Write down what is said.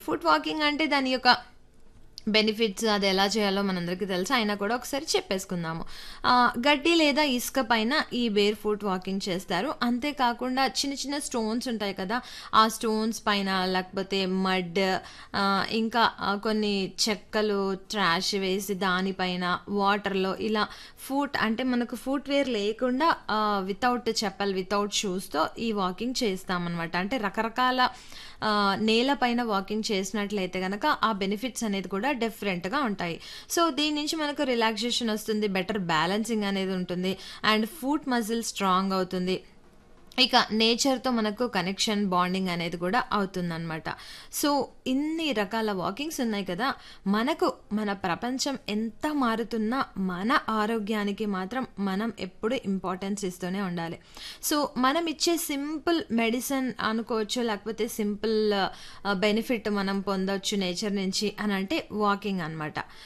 foot walking అంటే దాని యొక్క బెనిఫిట్స్ అది ఎలా చేయాలో మనందరికీ తెలుసు అయినా కూడా ఒకసారి చెప్పేసుకుందాము ఆ, గడ్డి లేదా ఇసుక పైన ఈ బేర్ ఫుట్ వాకింగ్ చేస్తారు అంతేకాకుండా చిన్న చిన్న స్టోన్స్ ఉంటాయి కదా ఆ స్టోన్స్ పైన లేకపోతే మడ్ ఇంకా ఆ, కొన్ని చెక్కలు ట్రాష్ వేసి దానిపైన వాటర్లో ఇలా ఫుట్ అంటే మనకు ఫుట్ వేర్ లేకుండా వితౌట్ చెప్పల్ వితౌట్ షూస్తో ఈ వాకింగ్ చేస్తామన్నమాట అంటే రకరకాల ఆ, నేలపైన వాకింగ్ చేసినట్లయితే కనుక ఆ బెనిఫిట్స్ అనేది కూడా డిఫరెంట్గా ఉంటాయి సో దీని నుంచి మనకు రిలాక్సేషన్ వస్తుంది బెటర్ బ్యాలెన్సింగ్ అనేది ఉంటుంది అండ్ ఫుట్ మజిల్ స్ట్రాంగ్ అవుతుంది ఇక నేచర్తో మనకు కనెక్షన్ బాండింగ్ అనేది కూడా అవుతుందన్నమాట సో ఇన్ని రకాల వాకింగ్స్ ఉన్నాయి కదా మనకు మన ప్రపంచం ఎంత మారుతున్నా మన ఆరోగ్యానికి మాత్రం మనం ఎప్పుడు ఇంపార్టెన్స్ ఇస్తూనే ఉండాలి సో మనం ఇచ్చే సింపుల్ మెడిసిన్ అనుకోవచ్చు లేకపోతే సింపుల్ బెనిఫిట్ మనం పొందొచ్చు నేచర్ నుంచి అని అంటే వాకింగ్ అనమాట